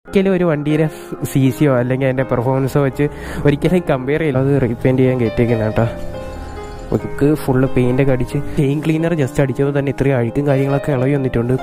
ഒരിക്കലും ഒരു വണ്ടിയുടെ സി സിയോ അല്ലെങ്കിൽ അതിൻ്റെ പെർഫോമൻസോ വെച്ച് ഒരിക്കലും കമ്പയർ ചെയ്യില്ല അത് റീപെയിൻറ്റ് ചെയ്യാൻ കയറ്റിയേക്കുന്ന കേട്ടോ നമുക്ക് ഫുള്ള് പെയിൻ്റൊക്കെ അടിച്ച് ചെയിൻ ക്ലീനർ ജസ്റ്റ് അടിച്ചപ്പോൾ തന്നെ ഇത്രയും അഴുക്കും കാര്യങ്ങളൊക്കെ ഇളകി വന്നിട്ടുണ്ട്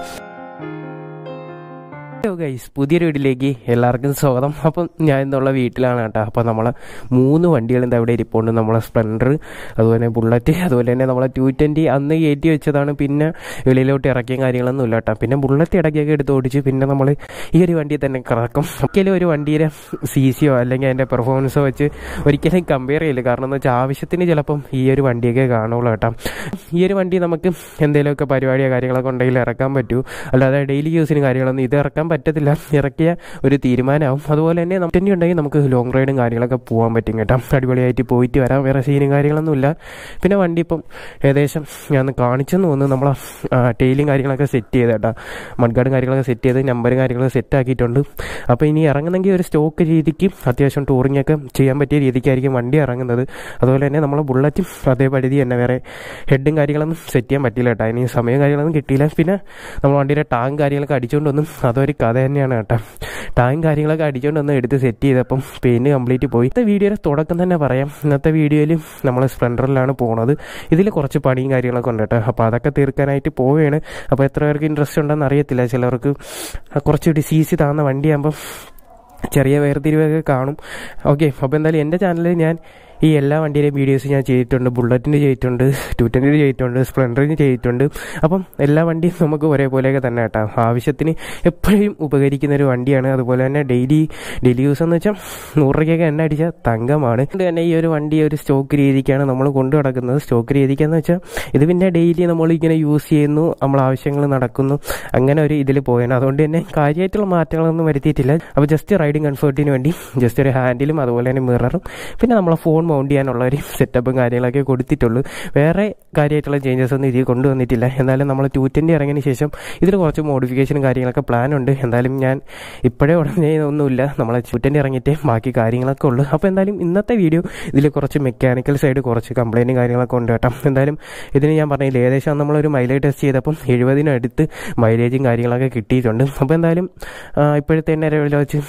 ഹലോ ഗൈസ് പുതിയൊരു വീട്ടിലേക്ക് എല്ലാവർക്കും സ്വാഗതം അപ്പം ഞാൻ ഇന്നുള്ള വീട്ടിലാണ് കേട്ടോ അപ്പം നമ്മൾ മൂന്ന് വണ്ടികൾ എന്താ ഇവിടെ ഇരിപ്പുണ്ട് നമ്മളെ സ്പ്ലെൻഡർ അതുപോലെ ബുള്ളറ്റ് അതുപോലെ തന്നെ നമ്മളെ ടു ട്വൻറ്റി അന്ന് കയറ്റി വെച്ചതാണ് പിന്നെ വെളിയിലോട്ട് ഇറക്കിയ കാര്യങ്ങളൊന്നും ഇല്ല കേട്ടോ പിന്നെ ബുള്ളറ്റ് ഇടയ്ക്കൊക്കെ എടുത്ത് ഓടിച്ച് പിന്നെ നമ്മൾ ഈ ഒരു വണ്ടിയിൽ തന്നെ കറക്കും ഒരിക്കലും ഒരു വണ്ടിയുടെ സി സിയോ അല്ലെങ്കിൽ അതിൻ്റെ പെർഫോമൻസോ വെച്ച് ഒരിക്കലും കമ്പയർ ചെയ്യില്ല കാരണം എന്ന് വെച്ചാൽ ആവശ്യത്തിന് ചിലപ്പം ഈ ഒരു വണ്ടിയൊക്കെ കാണുള്ളൂ കേട്ടോ ഈ ഒരു വണ്ടി നമുക്ക് എന്തെങ്കിലുമൊക്കെ പരിപാടിയോ കാര്യങ്ങളൊക്കെ ഉണ്ടെങ്കിൽ ഇറക്കാൻ പറ്റൂ അല്ലാതെ ഡെയിലി യൂസിന് കാര്യങ്ങളൊന്നും ഇത് ഇറക്കാൻ പറ്റത്തില്ല ഇറക്കിയ ഒരു തീരുമാനമാവും അതുപോലെ തന്നെ നമുക്ക് തന്നെ ഉണ്ടെങ്കിൽ നമുക്ക് ലോങ് റൈഡും കാര്യങ്ങളൊക്കെ പോകാൻ പറ്റും കേട്ടോ അടിപൊളിയായിട്ട് പോയിട്ട് വരാം വേറെ സീനും കാര്യങ്ങളൊന്നും ഇല്ല പിന്നെ വണ്ടി ഇപ്പം ഏകദേശം ഞാൻ ഒന്ന് കാണിച്ചെന്ന് തോന്നുന്നു നമ്മൾ ടെയിലും കാര്യങ്ങളൊക്കെ സെറ്റ് ചെയ്ത് കേട്ടോ മഡ്ഗാർഡും കാര്യങ്ങളൊക്കെ സെറ്റ് ചെയ്ത് നമ്പറും കാര്യങ്ങളൊക്കെ സെറ്റ് ആക്കിയിട്ടുണ്ട് അപ്പോൾ ഇനി ഇറങ്ങുന്നെങ്കിൽ ഒരു സ്റ്റോക്ക് രീതിക്ക് അത്യാവശ്യം ടൂറിംഗ് ഒക്കെ ചെയ്യാൻ പറ്റിയ രീതിക്കായിരിക്കും വണ്ടി ഇറങ്ങുന്നത് അതുപോലെ തന്നെ നമ്മൾ ബുള്ളറ്റും അതേ പരിധി തന്നെ വേറെ ഹെഡും കാര്യങ്ങളൊന്നും സെറ്റ് ചെയ്യാൻ പറ്റില്ല കേട്ടോ ഇനി സമയം കാര്യങ്ങളൊന്നും കിട്ടിയില്ല പിന്നെ നമ്മൾ വണ്ടിയുടെ ടാങ്ക് കാര്യങ്ങളൊക്കെ അടിച്ചുകൊണ്ടൊന്നും അതൊരു കഥ തന്നെയാണ് കേട്ടോ ടാങ്ക് കാര്യങ്ങളൊക്കെ അടിച്ചുകൊണ്ടൊന്ന് എടുത്ത് സെറ്റ് ചെയ്തപ്പം പെയിൻറ്റ് കംപ്ലീറ്റ് പോയി ഇന്നത്തെ വീഡിയോയുടെ തുടക്കം തന്നെ പറയാം ഇന്നത്തെ വീഡിയോയിൽ നമ്മൾ സ്പ്ലെൻഡറിലാണ് പോകുന്നത് ഇതിൽ കുറച്ച് പണിയും കാര്യങ്ങളൊക്കെ ഉണ്ട് കേട്ടോ അപ്പോൾ അതൊക്കെ തീർക്കാനായിട്ട് പോവുകയാണ് അപ്പോൾ എത്ര പേർക്ക് ഇൻട്രസ്റ്റ് ഉണ്ടെന്ന് അറിയത്തില്ല ചിലർക്ക് കുറച്ചുകൂടി സി സി താന്ന വണ്ടിയാകുമ്പം ചെറിയ വേർതിരിവൊക്കെ കാണും ഓക്കെ അപ്പോൾ എന്തായാലും എൻ്റെ ചാനലിൽ ഞാൻ ഈ എല്ലാ വണ്ടിയുടെയും വീഡിയോസ് ഞാൻ ചെയ്തിട്ടുണ്ട് ബുള്ളറ്റിൻ്റെ ചെയ്തിട്ടുണ്ട് ടു ട്വൻറ്റിൻ്റെ ചെയ്തിട്ടുണ്ട് സ്പ്ലെൻഡറിന് ചെയ്തിട്ടുണ്ട് അപ്പം എല്ലാ വണ്ടിയും നമുക്ക് ഒരേപോലെയൊക്കെ തന്നെ കേട്ടോ ആവശ്യത്തിന് എപ്പോഴും ഉപകരിക്കുന്ന ഒരു വണ്ടിയാണ് അതുപോലെ തന്നെ ഡെയിലി ഡെയിലി യൂസ് എന്ന് വെച്ചാൽ നൂറ് രൂപയ്ക്കൊക്കെ എണ്ണ അടിച്ച തങ്കമാണ് അതുകൊണ്ട് തന്നെ ഈ ഒരു വണ്ടി ഒരു സ്റ്റോക്ക് രീതിക്കാണ് നമ്മൾ കൊണ്ടു നടക്കുന്നത് സ്റ്റോക്ക് രീതിക്കെന്ന് വെച്ചാൽ ഇത് പിന്നെ ഡെയിലി നമ്മൾ ഇങ്ങനെ യൂസ് ചെയ്യുന്നു നമ്മൾ ആവശ്യങ്ങൾ നടക്കുന്നു അങ്ങനെ ഒരു ഇതിൽ പോയാണ് അതുകൊണ്ട് തന്നെ കാര്യമായിട്ടുള്ള മാറ്റങ്ങളൊന്നും വരുത്തിയിട്ടില്ല അപ്പോൾ ജസ്റ്റ് റൈഡിങ് കംഫർട്ടിന് വേണ്ടി ജസ്റ്റ് ഒരു ഹാൻഡിലും അതുപോലെ തന്നെ മിററും പിന്നെ നമ്മളെ ഫോൺ മൗണ്ട് ചെയ്യാനുള്ള ഒരു സെറ്റപ്പും കാര്യങ്ങളൊക്കെ കൊടുത്തിട്ടുള്ളൂ വേറെ കാര്യമായിട്ടുള്ള ചേഞ്ചസ് ഒന്നും ഇതിൽ കൊണ്ടുവന്നിട്ടില്ല എന്നാലും നമ്മൾ ടു ട്വൻറ്റി ഇറങ്ങിയതിന് ശേഷം ഇതിൽ കുറച്ച് മോഡിഫിക്കേഷനും കാര്യങ്ങളൊക്കെ പ്ലാൻ ഉണ്ട് എന്തായാലും ഞാൻ ഇപ്പോഴേ ഉടനെ ഒന്നുമില്ല നമ്മൾ ടു ട്വൻറ്റി ഇറങ്ങിയിട്ട് ബാക്കി കാര്യങ്ങളൊക്കെ ഉള്ളൂ അപ്പോൾ എന്തായാലും ഇന്നത്തെ വീഡിയോ ഇതിൽ കുറച്ച് മെക്കാനിക്കൽ സൈഡ് കുറച്ച് കംപ്ലൈൻറ്റും കാര്യങ്ങളൊക്കെ ഉണ്ട് കേട്ടോ എന്തായാലും ഇതിന് ഞാൻ പറഞ്ഞില്ല ഏകദേശം നമ്മളൊരു മൈലേജ് ടെസ്റ്റ് ചെയ്തപ്പം എഴുപതിനടുത്ത് മൈലേജും കാര്യങ്ങളൊക്കെ കിട്ടിയിട്ടുണ്ട് അപ്പോൾ എന്തായാലും ഇപ്പോഴത്തെ തന്നെ ലെവലിൽ വെച്ച്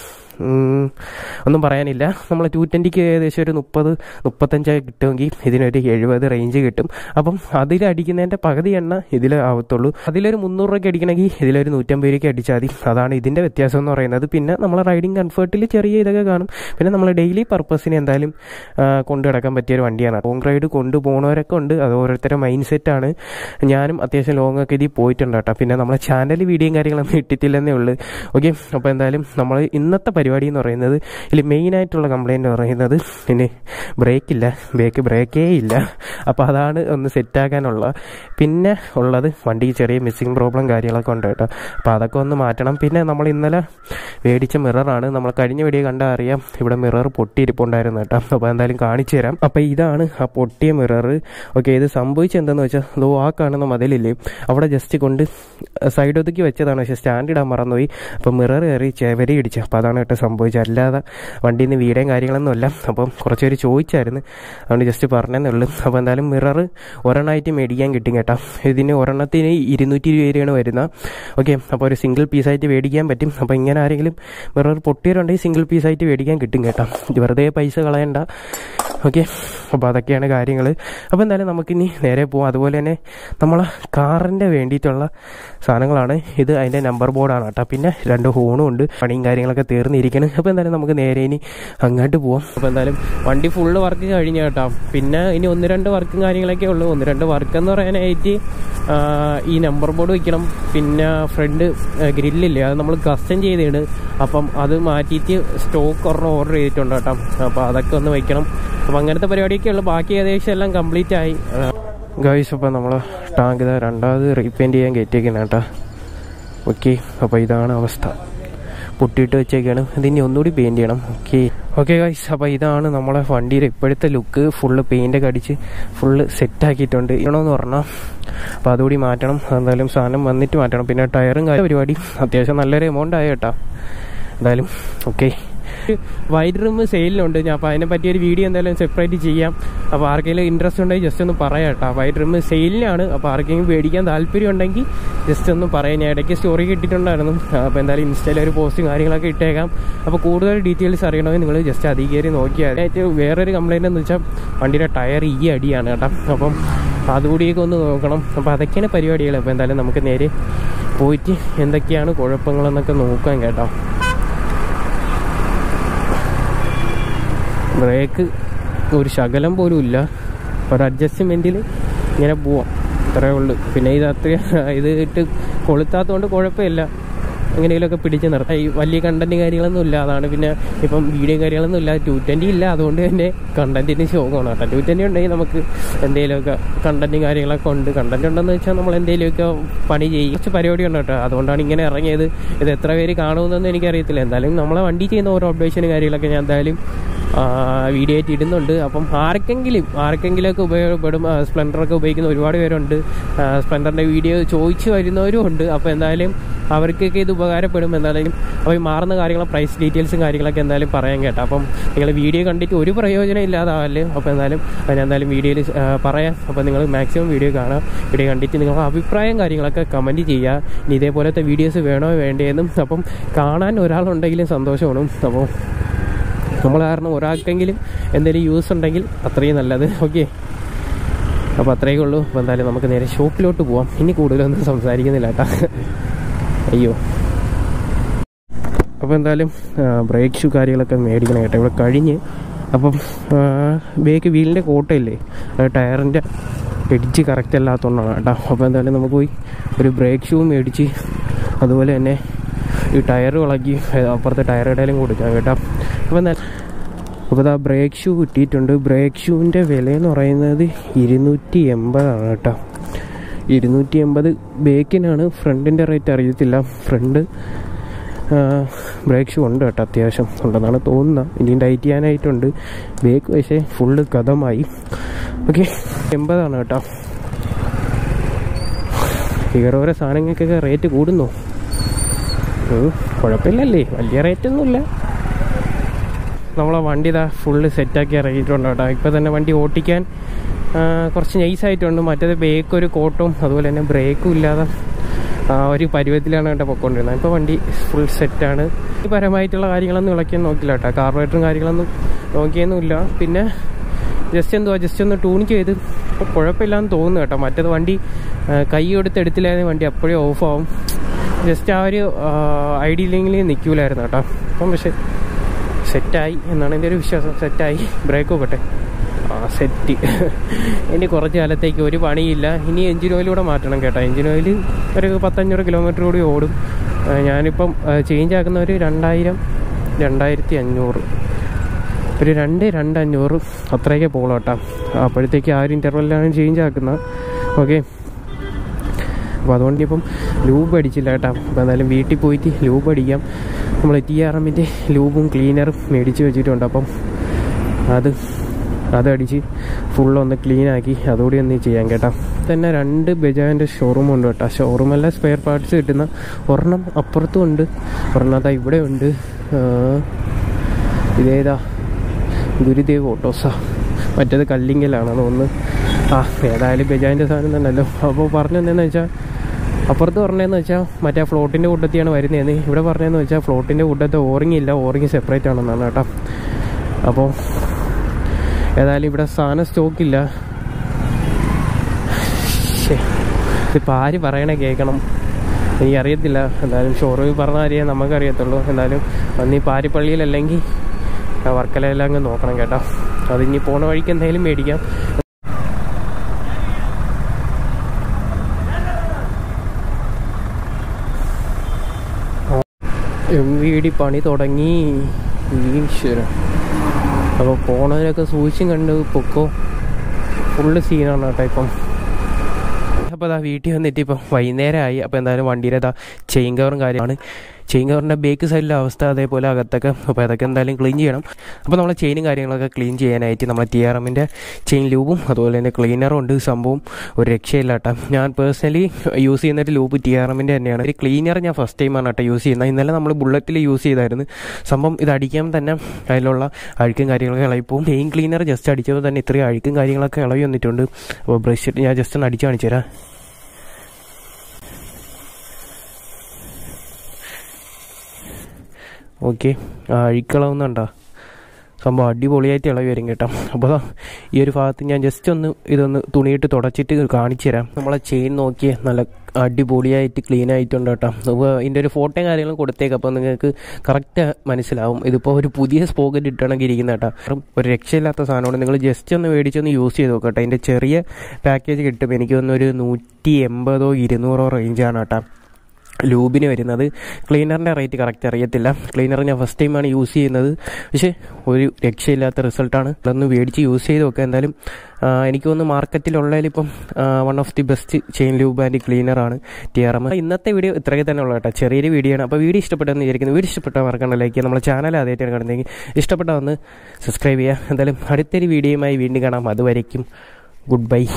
ഒന്നും പറയാനില്ല നമ്മൾ ടു ട്വൻറ്റിക്ക് ഏകദേശം ഒരു മുപ്പത് മുപ്പത്തഞ്ച് കിട്ടുമെങ്കിൽ ഇതിനൊരു എഴുപത് റേഞ്ച് കിട്ടും അപ്പം അതിൽ അടിക്കുന്നതിൻ്റെ പകുതി എണ്ണ ഇതിൽ ആവത്തുള്ളൂ അതിലൊരു മുന്നൂറ് രൂപയ്ക്ക് അടിക്കണമെങ്കിൽ ഇതിലൊരു നൂറ്റമ്പത് രൂപയ്ക്ക് അടിച്ചാൽ മതി അതാണ് ഇതിൻ്റെ വ്യത്യാസം എന്ന് പറയുന്നത് പിന്നെ നമ്മൾ റൈഡിങ് കംഫർട്ടിൽ ചെറിയ ഇതൊക്കെ കാണും പിന്നെ നമ്മൾ ഡെയിലി പർപ്പസിന് എന്തായാലും കൊണ്ടു കിടക്കാൻ പറ്റിയ ഒരു വണ്ടിയാണ് ലോങ് റൈഡ് കൊണ്ടുപോകുന്നവരൊക്കെ ഉണ്ട് അത് ഓരോരുത്തരുടെ മൈൻഡ് സെറ്റാണ് ഞാനും അത്യാവശ്യം ലോങ് ഒക്കെ ഇതിൽ പോയിട്ടുണ്ട് കേട്ടോ പിന്നെ നമ്മളെ ചാനൽ വീഡിയോയും കാര്യങ്ങളൊന്നും ഇട്ടിട്ടില്ലെന്നേ ഉള്ളൂ ഓക്കെ അപ്പോൾ എന്തായാലും നമ്മൾ ഇന്നത്തെ പരിപാടി എന്ന് പറയുന്നത് ഇതിൽ മെയിനായിട്ടുള്ള കംപ്ലയിൻ്റ് പറയുന്നത് പിന്നെ ബ്രേക്കില്ല ബ്രേക്ക് ബ്രേക്കേ ഇല്ല അപ്പോൾ അതാണ് ഒന്ന് സെറ്റാക്കാനുള്ള പിന്നെ ഉള്ളത് വണ്ടിക്ക് ചെറിയ മിസ്സിങ് പ്രോബ്ലം കാര്യങ്ങളൊക്കെ ഉണ്ട് കേട്ടോ അപ്പോൾ അതൊക്കെ ഒന്ന് മാറ്റണം പിന്നെ നമ്മൾ ഇന്നലെ മേടിച്ച മിററാണ് നമ്മൾ കഴിഞ്ഞ വീഡിയോ കണ്ടാൽ അറിയാം ഇവിടെ മിറർ പൊട്ടിയിരിപ്പുണ്ടായിരുന്നു കേട്ടോ അപ്പോൾ എന്തായാലും കാണിച്ചു തരാം അപ്പോൾ ഇതാണ് ആ പൊട്ടിയ മിറർ ഓക്കെ ഇത് സംഭവിച്ചെന്തെന്ന് വെച്ചാൽ അതോ ആ കാണുന്ന മതിലില്ലേ അവിടെ ജസ്റ്റ് കൊണ്ട് സൈഡ് ഒതുക്കി വെച്ചതാണ് പക്ഷേ സ്റ്റാൻഡ് ഇടാൻ മറന്നുപോയി അപ്പോൾ മിറർ കയറി ചെവരി ഇടിച്ചു അപ്പോൾ അതാണ് കേട്ടോ സംഭവിച്ചത് അല്ലാതെ വണ്ടിയിൽ നിന്ന് വീടേയും കാര്യങ്ങളൊന്നുമല്ല അപ്പം കുറച്ച് പേര് ചോദിച്ചായിരുന്നു അതുകൊണ്ട് ജസ്റ്റ് പറഞ്ഞതേ ഉള്ളൂ അപ്പോൾ എന്തായാലും മിറർ ഒരെണ്ണമായിട്ട് മേടിക്കാൻ കിട്ടും കേട്ടോ ഇതിന് ഒരെണ്ണത്തിന് ഇരുന്നൂറ്റി രൂപയാണ് വരുന്നത് ഓക്കെ അപ്പോൾ ഒരു സിംഗിൾ പീസായിട്ട് മേടിക്കാൻ പറ്റും അപ്പോൾ ഇങ്ങനെ ആരെങ്കിലും മിറർ പൊട്ടിയവരുണ്ടെങ്കിൽ സിംഗിൾ പീസായിട്ട് മേടിക്കാൻ കിട്ടും കേട്ടോ വെറുതെ പൈസ കളയണ്ട ഓക്കെ അപ്പോൾ അതൊക്കെയാണ് കാര്യങ്ങൾ അപ്പോൾ എന്തായാലും നമുക്കിനി നേരെ പോവാം അതുപോലെ തന്നെ നമ്മളെ കാറിൻ്റെ വേണ്ടിയിട്ടുള്ള സാധനങ്ങളാണ് ഇത് അതിൻ്റെ നമ്പർ ബോർഡാണ് കേട്ടോ പിന്നെ രണ്ട് ഹോണും ഉണ്ട് പണിയും കാര്യങ്ങളൊക്കെ തീർന്നിരിക്കണം അപ്പോൾ എന്തായാലും നമുക്ക് നേരെ ഇനി അങ്ങോട്ട് പോവാം അപ്പോൾ എന്തായാലും വണ്ടി ഫുള്ള് വർക്ക് കഴിഞ്ഞ കേട്ടോ പിന്നെ ഇനി ഒന്ന് രണ്ട് വർക്കും കാര്യങ്ങളൊക്കെ ഉള്ളൂ ഒന്ന് രണ്ട് വർക്ക് എന്ന് പറയാനായിട്ട് ഈ നമ്പർ ബോർഡ് വയ്ക്കണം പിന്നെ ഫ്രണ്ട് ഗ്രില്ലില്ലേ അത് നമ്മൾ കസ്റ്റം ചെയ്തതാണ് അപ്പം അത് മാറ്റിയിട്ട് സ്റ്റോക്ക് ഒരെണ്ണം ഓർഡർ ചെയ്തിട്ടുണ്ട് കേട്ടോ അപ്പോൾ അതൊക്കെ ഒന്ന് വയ്ക്കണം അപ്പം അങ്ങനത്തെ പരിപാടിയൊക്കെ ഉള്ളു ബാക്കി ഏകദേശം എല്ലാം കംപ്ലീറ്റ് ആയി ഗൈസ് അപ്പോൾ നമ്മൾ ടാങ്ക് ഇതാ രണ്ടാമത് റീപെയിൻറ്റ് ചെയ്യാൻ കയറ്റിയേക്കുന്നത് കേട്ടോ ഓക്കെ അപ്പോൾ ഇതാണ് അവസ്ഥ പൊട്ടിയിട്ട് വെച്ചേക്കാണ് ഇതിനി ഒന്നുകൂടി പെയിൻറ്റ് ചെയ്യണം ഓക്കെ ഓക്കെ ഗൈസ് അപ്പോൾ ഇതാണ് നമ്മളെ വണ്ടിയുടെ ഇപ്പോഴത്തെ ലുക്ക് ഫുള്ള് പെയിൻ്റൊക്കെ അടിച്ച് ഫുള്ള് സെറ്റാക്കിയിട്ടുണ്ട് ഇടണമെന്ന് പറഞ്ഞാൽ അപ്പോൾ അതുകൂടി മാറ്റണം എന്തായാലും സാധനം വന്നിട്ട് മാറ്റണം പിന്നെ ടയറും കാര്യം പരിപാടി അത്യാവശ്യം നല്ലൊരു എമൗണ്ട് ആയ കേട്ടോ എന്തായാലും ഓക്കെ വൈറ്റ് റൂം സെയിലിനുണ്ട് ഞാൻ അപ്പോൾ അതിനെ പറ്റിയൊരു വീഡിയോ എന്തായാലും സെപ്പറേറ്റ് ചെയ്യാം അപ്പോൾ ആർക്കെങ്കിലും ഇൻട്രസ്റ്റ് ഉണ്ടെങ്കിൽ ജസ്റ്റ് ഒന്ന് പറയാം കേട്ടോ വൈറ്റ് റൂം സെയിലിനാണ് അപ്പോൾ ആർക്കെങ്കിലും മേടിക്കാൻ താല്പര്യം ഉണ്ടെങ്കിൽ ജസ്റ്റ് ഒന്ന് പറയാം ഞാൻ ഇടയ്ക്ക് സ്റ്റോറി കിട്ടിയിട്ടുണ്ടായിരുന്നു അപ്പോൾ എന്തായാലും ഇൻസ്റ്റയിൽ ഒരു പോസ്റ്റും കാര്യങ്ങളൊക്കെ ഇട്ടേക്കാം അപ്പോൾ കൂടുതൽ ഡീറ്റെയിൽസ് അറിയണമെങ്കിൽ നിങ്ങൾ ജസ്റ്റ് അതിൽ കയറി നോക്കിയാൽ ഏറ്റവും വേറൊരു കംപ്ലൈൻറ്റ് എന്ന് വെച്ചാൽ വണ്ടിയുടെ ടയർ ഈ അടിയാണ് കേട്ടോ അപ്പം അതുകൂടിയൊക്കെ ഒന്ന് നോക്കണം അപ്പോൾ അതൊക്കെയാണ് പരിപാടികൾ അപ്പോൾ എന്തായാലും നമുക്ക് നേരെ പോയിട്ട് എന്തൊക്കെയാണ് കുഴപ്പങ്ങളെന്നൊക്കെ നോക്കാം കേട്ടോ ബ്രേക്ക് ഒരു ശകലം പോലും ഇല്ല ഒരു അഡ്ജസ്റ്റ്മെൻറ്റിൽ ഇങ്ങനെ പോവാം അത്രേ ഉള്ളൂ പിന്നെ ഇത് അത്ര ഇത് ഇട്ട് കൊളുത്താത്തതുകൊണ്ട് കുഴപ്പമില്ല എങ്ങനെയെങ്കിലുമൊക്കെ പിടിച്ച് നിർത്താം ഈ വലിയ കണ്ടന്റ് കാര്യങ്ങളൊന്നും ഇല്ല അതാണ് പിന്നെ ഇപ്പം വീഡിയോ കാര്യങ്ങളൊന്നും ഇല്ല ടു ട്വൻറ്റി ഇല്ല അതുകൊണ്ട് തന്നെ കണ്ടന്റിന് ശോകമാണ് കേട്ടോ ടു ട്വൻറ്റി ഉണ്ടെങ്കിൽ നമുക്ക് എന്തെങ്കിലുമൊക്കെ കണ്ടന്റും കാര്യങ്ങളൊക്കെ ഉണ്ട് കണ്ടന്റ് ഉണ്ടെന്ന് വെച്ചാൽ നമ്മൾ എന്തെങ്കിലുമൊക്കെ പണി ചെയ്യും കുറച്ച് പരിപാടി ഉണ്ട് കേട്ടോ അതുകൊണ്ടാണ് ഇങ്ങനെ ഇറങ്ങിയത് ഇത് എത്ര പേര് കാണുമെന്നൊന്നും എനിക്കറിയത്തില്ല എന്തായാലും നമ്മളെ വണ്ടി ചെയ്യുന്ന ഓരോ അപ്ഡേഷനും കാര്യങ്ങളൊക്കെ ഞാൻ എന്തായാലും വീഡിയോ ആയിട്ട് ഇടുന്നുണ്ട് അപ്പം ആർക്കെങ്കിലും ആർക്കെങ്കിലുമൊക്കെ ഉപയോഗപ്പെടും സ്പ്ലെൻഡറൊക്കെ ഉപയോഗിക്കുന്ന ഒരുപാട് പേരുണ്ട് സ്പ്ലെൻഡറിൻ്റെ വീഡിയോ ചോദിച്ചു വരുന്നവരും ഉണ്ട് അപ്പോൾ എന്തായാലും അവർക്കൊക്കെ ഇത് ഉപകാരപ്പെടും എന്തായാലും അപ്പോൾ ഈ മാറുന്ന കാര്യങ്ങൾ പ്രൈസ് ഡീറ്റെയിൽസും കാര്യങ്ങളൊക്കെ എന്തായാലും പറയാൻ കേട്ടോ അപ്പം നിങ്ങൾ വീഡിയോ കണ്ടിട്ട് ഒരു പ്രയോജനം ഇല്ലാതാവല്ലേ അപ്പോൾ എന്തായാലും ഞാൻ എന്തായാലും വീഡിയോയിൽ പറയാം അപ്പോൾ നിങ്ങൾ മാക്സിമം വീഡിയോ കാണാം വീഡിയോ കണ്ടിട്ട് നിങ്ങളുടെ അഭിപ്രായം കാര്യങ്ങളൊക്കെ കമൻറ്റ് ചെയ്യുക ഇനി ഇതേപോലത്തെ വീഡിയോസ് വേണോ വേണ്ടേന്നും അപ്പം കാണാൻ ഒരാളുണ്ടെങ്കിലും സന്തോഷമാണ് അപ്പോൾ നമ്മൾ കാരണം ഒരാൾക്കെങ്കിലും എന്തെങ്കിലും യൂസ് ഉണ്ടെങ്കിൽ അത്രയും നല്ലത് ഓക്കെ അപ്പോൾ അത്രയേ ഉള്ളൂ അപ്പോൾ എന്തായാലും നമുക്ക് നേരെ ഷോപ്പിലോട്ട് പോവാം ഇനി കൂടുതലൊന്നും സംസാരിക്കുന്നില്ല കേട്ടോ അയ്യോ അപ്പോൾ എന്തായാലും ബ്രേക്ക് ഷൂ കാര്യങ്ങളൊക്കെ മേടിക്കണം കേട്ടോ ഇവിടെ കഴിഞ്ഞ് അപ്പം ബേക്ക് വീലിൻ്റെ കോട്ടയില്ലേ ടയറിൻ്റെ എഡ്ജ് കറക്റ്റ് അല്ലാത്തതുകൊണ്ടാണ് കേട്ടോ അപ്പോൾ എന്തായാലും നമുക്ക് പോയി ഒരു ബ്രേക്ക് ഷൂ മേടിച്ച് അതുപോലെ തന്നെ ഈ ടയർ ഇളക്കി അപ്പുറത്തെ ടയർ ഇടയിലും കൊടുക്കാം കേട്ടോ അപ്പോൾ എന്താ അപ്പോൾ ആ ബ്രേക്ക് ഷൂ കിട്ടിയിട്ടുണ്ട് ബ്രേക്ക് ഷൂവിൻ്റെ വിലയെന്ന് പറയുന്നത് ഇരുന്നൂറ്റി എൺപതാണ് കേട്ടോ ഇരുന്നൂറ്റി എൺപത് ബേക്കിനാണ് ഫ്രണ്ടിൻ്റെ റേറ്റ് അറിയത്തില്ല ഫ്രണ്ട് ബ്രേക്ക് ഷൂ ഉണ്ട് കേട്ടോ അത്യാവശ്യം ഉണ്ടെന്നാണ് തോന്നുന്നത് ഇനിയും ടൈറ്റ് ചെയ്യാനായിട്ടുണ്ട് ബേക്ക് പക്ഷേ ഫുള്ള് കഥമായി ഓക്കെ എൺപതാണ് കേട്ടോ വേറെ ഓരോ സാധനങ്ങൾക്കൊക്കെ റേറ്റ് കൂടുന്നു കുഴപ്പമില്ലല്ലേ വലിയ റേറ്റൊന്നുമില്ല നമ്മളെ വണ്ടി ഇതാ ഫുള്ള് സെറ്റാക്കി ഇറങ്ങിയിട്ടുണ്ട് കേട്ടോ ഇപ്പോൾ തന്നെ വണ്ടി ഓട്ടിക്കാൻ കുറച്ച് നൈസായിട്ടുണ്ട് മറ്റേത് ബേക്ക് ഒരു കോട്ടും അതുപോലെ തന്നെ ബ്രേക്കും ഇല്ലാതെ ഒരു പരുവത്തിലാണ് കേട്ടോ പൊയ്ക്കൊണ്ടിരുന്നത് ഇപ്പോൾ വണ്ടി ഫുൾ സെറ്റാണ് പരമായിട്ടുള്ള കാര്യങ്ങളൊന്നും ഇളക്കിയാൽ നോക്കില്ല കേട്ടോ കാർബറേറ്ററും കാര്യങ്ങളൊന്നും നോക്കിയൊന്നുമില്ല പിന്നെ ജസ്റ്റ് എന്തുവാ ജസ്റ്റ് ഒന്ന് ട്യൂൺ ചെയ്ത് കുഴപ്പമില്ലാന്ന് തോന്നുന്നു കേട്ടോ മറ്റേത് വണ്ടി കൈ കൊടുത്ത് എടുത്തില്ലായിരുന്നു വണ്ടി അപ്പോഴേ ഓഫാവും ജസ്റ്റ് ആ ഒരു ഐഡിയയിലെങ്കിൽ നിൽക്കൂലായിരുന്നു കേട്ടോ അപ്പം പക്ഷെ സെറ്റായി എന്നാണ് എൻ്റെ ഒരു വിശ്വാസം സെറ്റായി ബ്രേക്ക് നോക്കട്ടെ ആ സെറ്റ് ഇനി കുറച്ച് കാലത്തേക്ക് ഒരു പണിയില്ല ഇനി എഞ്ചിൻ ഓയിലൂടെ മാറ്റണം കേട്ടോ എഞ്ചിൻ ഓയിൽ ഒരു പത്തഞ്ഞൂറ് കിലോമീറ്റർ കൂടി ഓടും ഞാനിപ്പം ചേഞ്ച് ആക്കുന്ന ഒരു രണ്ടായിരം രണ്ടായിരത്തി അഞ്ഞൂറ് ഒരു രണ്ട് രണ്ട് അഞ്ഞൂറ് അത്രയൊക്കെ പോകണം കേട്ടോ അപ്പോഴത്തേക്ക് ആ ഒരു ഇൻ്റർവെല്ലാണ് ചേഞ്ച് ആക്കുന്നത് ഓക്കെ അപ്പോൾ അതുകൊണ്ട് ഇപ്പം ലൂബ് അടിച്ചില്ല കേട്ടോ അപ്പോൾ എന്തായാലും വീട്ടിൽ പോയിട്ട് ലൂബ് അടിക്കാം നമ്മൾ ടി ആർ എമ്മിൻ്റെ ലൂബും ക്ലീനറും മേടിച്ച് വെച്ചിട്ടുണ്ട് അപ്പം അത് അതടിച്ച് ഫുള്ളൊന്ന് ക്ലീനാക്കി അതുകൂടി ഒന്ന് ചെയ്യാം കേട്ടോ തന്നെ രണ്ട് ബജാജിൻ്റെ ഷോറൂം ഉണ്ട് കേട്ടോ ഷോറൂമല്ല സ്പെയർ പാർട്സ് കിട്ടുന്ന ഒരെണ്ണം അപ്പുറത്തും ഉണ്ട് ഒരെണ്ണം അതാ ഇവിടെ ഉണ്ട് ഇതേതാ ഗുരുദേവ് ഓട്ടോസാ മറ്റേത് കല്ലിങ്കലാണ് തോന്നുന്നു ആ ഏതായാലും ബജാജിൻ്റെ സാധനം തന്നെയല്ലോ അപ്പോൾ പറഞ്ഞെന്താണെന്ന് വെച്ചാൽ അപ്പുറത്ത് പറഞ്ഞതെന്ന് വെച്ചാൽ മറ്റേ ഫ്ലോട്ടിൻ്റെ കൂട്ടത്തിയാണ് വരുന്നതെന്ന് ഇവിടെ പറഞ്ഞതെന്ന് വെച്ചാൽ ഫ്ലോട്ടിൻ്റെ കൂട്ടത്തെ ഓറിങ് ഇല്ല ഓറിങ് സെപ്പറേറ്റ് ആണെന്നാണ് കേട്ടോ അപ്പോൾ ഏതായാലും ഇവിടെ സാധനം സ്റ്റോക്കില്ല ഇതിപ്പോൾ ആര് പറയണേ കേൾക്കണം എനിക്കറിയത്തില്ല എന്തായാലും ഷോറൂമിൽ പറഞ്ഞ കാര്യമേ നമുക്കറിയത്തുള്ളൂ എന്തായാലും അന്ന് ഈ പാരിപ്പള്ളിയിലല്ലെങ്കിൽ വർക്കലയെല്ലാം അങ്ങ് നോക്കണം കേട്ടോ അതിനി പോണ വഴിക്ക് എന്തെങ്കിലും മേടിക്കാം എം വി ഡി പണി തുടങ്ങി ഈശ്വരൻ അപ്പോൾ പോണതിനൊക്കെ സൂക്ഷിച്ചും കണ്ട് പൊക്കോ ഫുള്ള് സീനാണ് കേട്ടോ ഇപ്പം അപ്പോൾ അതാ വീട്ടിൽ വന്നിട്ട് ഇപ്പം വൈകുന്നേരമായി അപ്പോൾ എന്തായാലും വണ്ടിയുടെ അതാ ചെയിൻ കവറും കാര്യമാണ് ചെയിൻ കവറിൻ്റെ ബേക്ക് സൈഡിലെ അവസ്ഥ അതേപോലെ അകത്തൊക്കെ അപ്പോൾ അതൊക്കെ എന്തായാലും ക്ലീൻ ചെയ്യണം അപ്പോൾ നമ്മൾ ചെയിനും കാര്യങ്ങളൊക്കെ ക്ലീൻ ചെയ്യാനായിട്ട് നമ്മൾ ടി ആർ എമ്മിൻ്റെ ചെയിൻ ലൂബും അതുപോലെ തന്നെ ക്ലീനറും ഉണ്ട് സംഭവം ഒരു രക്ഷയില്ല കേട്ടോ ഞാൻ പേഴ്സണലി യൂസ് ചെയ്യുന്ന ഒരു ലൂബ് ടി ആർ എമ്മിൻ്റെ തന്നെയാണ് ഒരു ക്ലീനർ ഞാൻ ഫസ്റ്റ് ടൈമാണ് കേട്ടോ യൂസ് ചെയ്യുന്നത് ഇന്നലെ നമ്മൾ ബുള്ളറ്റിൽ യൂസ് ചെയ്തായിരുന്നു സംഭവം ഇത് അടിക്കാൻ തന്നെ അതിലുള്ള അഴുക്കും കാര്യങ്ങളൊക്കെ ഇളകിപ്പോവും ചെയിൻ ക്ലീനർ ജസ്റ്റ് അടിച്ചപ്പോൾ തന്നെ ഇത്രയും അഴുക്കും കാര്യങ്ങളൊക്കെ ഇളകി വന്നിട്ടുണ്ട് അപ്പോൾ ബ്രഷ് ഇട്ട് ഞാൻ ജസ്റ്റ് ഒന്ന് അടിച്ച് കാണിച്ചു തരാം ഓക്കെ അഴുക്കളവുന്നുണ്ടോ സംഭവം അടിപൊളിയായിട്ട് ഇളകി വരും കേട്ടോ അപ്പോൾ ദാ ഈ ഒരു ഭാഗത്ത് ഞാൻ ജസ്റ്റ് ഒന്ന് ഇതൊന്ന് തുണിയിട്ട് തുടച്ചിട്ട് കാണിച്ചു തരാം നമ്മളെ ചെയിൻ നോക്കിയേ നല്ല അടിപൊളിയായിട്ട് ക്ലീൻ ആയിട്ടുണ്ട് കേട്ടോ അപ്പോൾ ഇതിൻ്റെ ഒരു ഫോട്ടോയും കാര്യങ്ങളും കൊടുത്തേക്കാം അപ്പോൾ നിങ്ങൾക്ക് കറക്റ്റ് മനസ്സിലാവും ഇതിപ്പോൾ ഒരു പുതിയ സ്പോക്കറ്റ് ഇട്ടാണെങ്കിൽ ഇരിക്കുന്ന കേട്ടോ അപ്പം ഒരു രക്ഷയില്ലാത്ത സാധനമാണ് നിങ്ങൾ ജസ്റ്റ് ഒന്ന് മേടിച്ചൊന്ന് യൂസ് ചെയ്ത് നോക്കട്ടെ അതിൻ്റെ ചെറിയ പാക്കേജ് കിട്ടും എനിക്ക് തോന്നുന്നു ഒരു നൂറ്റി എൺപതോ ഇരുന്നൂറോ റേഞ്ചാണ് കേട്ടോ ലൂബിന് വരുന്നത് ക്ലീനറിൻ്റെ റേറ്റ് കറക്റ്റ് അറിയത്തില്ല ക്ലീനർ ഞാൻ ഫസ്റ്റ് ടൈമാണ് യൂസ് ചെയ്യുന്നത് പക്ഷേ ഒരു രക്ഷയില്ലാത്ത റിസൾട്ടാണ് അതൊന്ന് മേടിച്ച് യൂസ് ചെയ്ത് നോക്കുക എന്തായാലും എനിക്ക് തോന്നുന്നു മാർക്കറ്റിലുള്ളതിലിപ്പം one of the best chain lube and ക്ലീനറാണ് ടി ആർ എം ഇന്നത്തെ വീഡിയോ ഇത്രയൊക്കെ തന്നെ ഉള്ളൂ കേട്ടോ ചെറിയൊരു വീഡിയോ ആണ് അപ്പോൾ വീഡിയോ ഇഷ്ടപ്പെട്ടെന്ന് വിചാരിക്കുന്നു വീഡിയോ ഇഷ്ടപ്പെട്ടാൽ മറക്കണ്ട ലൈക്ക് ചെയ്യുക നമ്മുടെ ചാനൽ ആദ്യമായിട്ടാണ് കാണുന്നതെങ്കിൽ ഇഷ്ടപ്പെട്ടാൽ ഒന്ന് സബ്സ്ക്രൈബ് ചെയ്യുക എന്തായാലും അടുത്തൊരു വീഡിയോയുമായി വീണ്ടും കാണാം അതുവരയ്ക്കും ഗുഡ് ബൈ